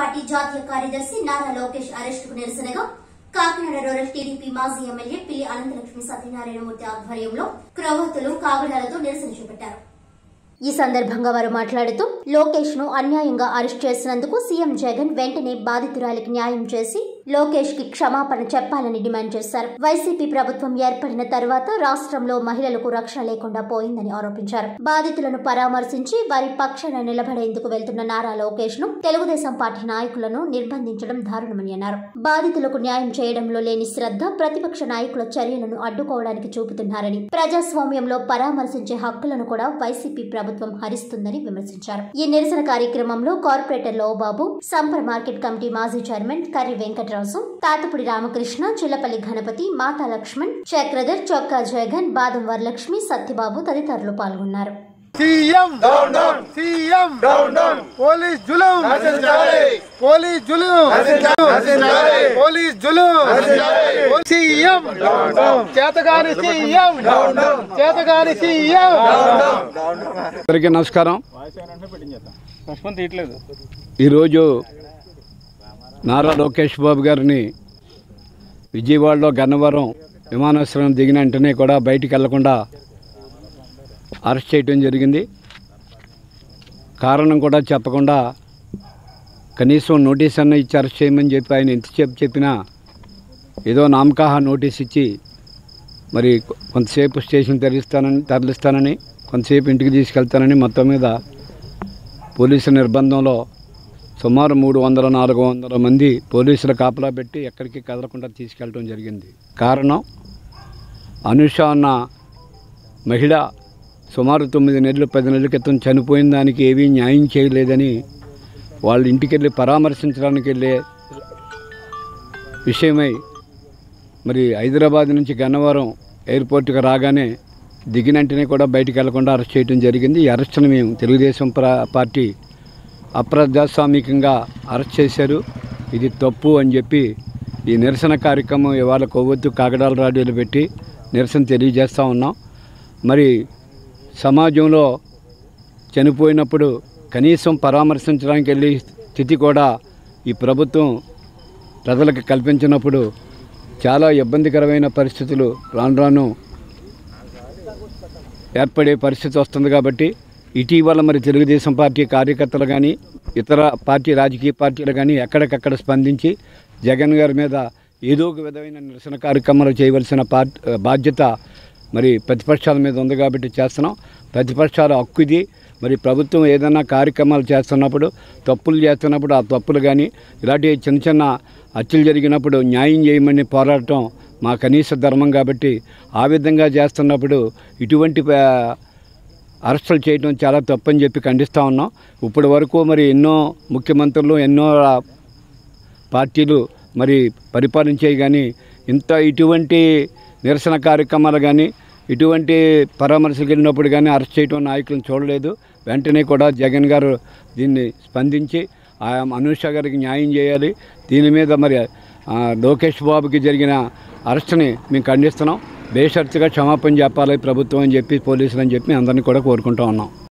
party జాతీయ కార్యదర్శి నారా లోకేష్ అరెస్టుకు నిరసనగా కాకినాడ రూరల్ టీడీపీ మాజీ ఎమ్మెల్యే పిల్లి అనంతలక్ష్మి సత్యనారాయణమూర్తి ఆధ్వర్యంలో క్రొవ్వొత్తులు కాగడాలతో నిరసన చేపట్టారు ఈ సందర్భంగా వారు మాట్లాడుతూ లోకేష్ ను అన్యాయంగా అరెస్ట్ చేసినందుకు సీఎం జగన్ వెంటనే బాధితురాలికి న్యాయం చేసి లోకేష్ కి క్షమాపణ చెప్పాలని డిమాండ్ చేశారు వైసీపీ ప్రభుత్వం ఏర్పడిన తర్వాత రాష్ట్రంలో మహిళలకు రక్షణ లేకుండా పోయిందని ఆరోపించారు బాధితులను పరామర్శించి వారి పక్షాన నిలబడేందుకు వెళ్తున్న నారా లోకేష్ ను తెలుగుదేశం పార్టీ నాయకులను నిర్బంధించడం దారుణమని అన్నారు బాధితులకు న్యాయం చేయడంలో లేని శ్రద్ధ ప్రతిపక్ష నాయకుల చర్యలను అడ్డుకోవడానికి చూపుతున్నారని ప్రజాస్వామ్యంలో పరామర్శించే హక్కులను కూడా వైసీపీ ప్రభుత్వం హరిస్తుందని విమర్శించారు ఈ నిరసన కార్యక్రమంలో కార్పొరేటర్ లోబాబు సంపర్ మార్కెట్ కమిటీ మాజీ చైర్మన్ కర్రి వెంకటరాజు తాతపుడి రామకృష్ణ చిల్లపల్లి గణపతి మాతా లక్ష్మణ్ చక్రధర్ చొక్కా జగన్ బాదం వరలక్ష్మి సత్యబాబు తదితరులు పాల్గొన్నారు సీఎం సీఎం పోలీస్ జులుం పోలీస్ జులుం పోలీస్ జులుం సీఎం చేతగాని సీఎం చేతగాని సీఎం అందరికీ నమస్కారం పుష్పం తీయట్లేదు ఈరోజు నారా లోకేష్ బాబు గారిని విజయవాడలో గన్నవరం విమానాశ్రయం దిగిన వెంటనే కూడా బయటికి వెళ్లకుండా అరెస్ట్ చేయడం జరిగింది కారణం కూడా చెప్పకుండా కనీసం నోటీస్ అన్న ఇచ్చి అరెస్ట్ చేయమని చెప్పి ఆయన ఎంతసేపు చెప్పినా ఏదో నామకాహ నోటీస్ ఇచ్చి మరి కొంతసేపు స్టేషన్ తరలిస్తానని తరలిస్తానని కొంతసేపు ఇంటికి తీసుకెళ్తానని మొత్తం మీద పోలీసుల నిర్బంధంలో సుమారు మూడు వందల నాలుగు వందల మంది పోలీసుల కాపలా పెట్టి ఎక్కడికి కదలకుండా తీసుకెళ్ళడం జరిగింది కారణం అనుష అన్న మహిళ సుమారు తొమ్మిది నెలలు పది నెలల క్రితం చనిపోయిన దానికి ఏమీ న్యాయం చేయలేదని వాళ్ళ ఇంటికి వెళ్ళి పరామర్శించడానికి వెళ్ళే విషయమై మరి హైదరాబాద్ నుంచి గన్నవరం ఎయిర్పోర్ట్కి రాగానే దిగినంటనే కూడా బయటికి వెళ్లకుండా అరెస్ట్ చేయడం జరిగింది ఈ అరెస్ట్ను మేము తెలుగుదేశం ప్ర- పార్టీ అప్రజాస్వామికంగా అరెస్ట్ చేశారు ఇది తప్పు అని చెప్పి ఈ నిరసన కార్యక్రమం ఇవాళ కొవ్వొత్తు కాగడాల రాడ్యూలు పెట్టి నిరసన తెలియజేస్తూ ఉన్నాం మరి సమాజంలో చనిపోయినప్పుడు కనీసం పరామర్శించడానికి వెళ్ళే స్థితి కూడా ఈ ప్రభుత్వం ప్రజలకు కల్పించినప్పుడు చాలా ఇబ్బందికరమైన పరిస్థితులు రాను రాను ఏర్పడే పరిస్థితి వస్తుంది కాబట్టి ఇటీవల మరి తెలుగుదేశం పార్టీ కార్యకర్తలు కానీ ఇతర పార్టీ రాజకీయ పార్టీలు కానీ ఎక్కడికక్కడ స్పందించి జగన్ గారి మీద ఏదో ఒక విధమైన నిరసన కార్యక్రమాలు చేయవలసిన పార్టీ బాధ్యత మరి ప్రతిపక్షాల మీద ఉంది కాబట్టి చేస్తున్నాం ప్రతిపక్షాల హక్కు ఇది మరి ప్రభుత్వం ఏదైనా కార్యక్రమాలు చేస్తున్నప్పుడు తప్పులు చేస్తున్నప్పుడు ఆ తప్పులు కానీ ఇలాంటి చిన్న చిన్న హత్యలు జరిగినప్పుడు న్యాయం చేయమని పోరాడటం మా కనీస ధర్మం కాబట్టి ఆ విధంగా చేస్తున్నప్పుడు ఇటువంటి ఆ, అరెస్టులు చేయడం చాలా తప్పని చెప్పి ఖండిస్తూ ఉన్నాం ఇప్పటి వరకు మరి ఎన్నో ముఖ్యమంత్రులు ఎన్నో ఆ, పార్టీలు మరి పరిపాలించాయి కానీ ఇంత ఇటువంటి నిరసన కార్యక్రమాలు కానీ ఇటువంటి పరామర్శలకు వెళ్ళినప్పుడు కానీ అరెస్ట్ చేయడం నాయకులను చూడలేదు వెంటనే కూడా జగన్ గారు దీన్ని స్పందించి ఆ అనూష గారికి న్యాయం చేయాలి దీని మీద మరి ఆ, లోకేష్ బాబుకి జరిగిన అరెస్ట్ని మేము ఖండిస్తున్నాం బేషరతుగా క్షమాపణ చెప్పాలి ప్రభుత్వం అని చెప్పి పోలీసులు అని చెప్పి అందరినీ కూడా కోరుకుంటూ ఉన్నాం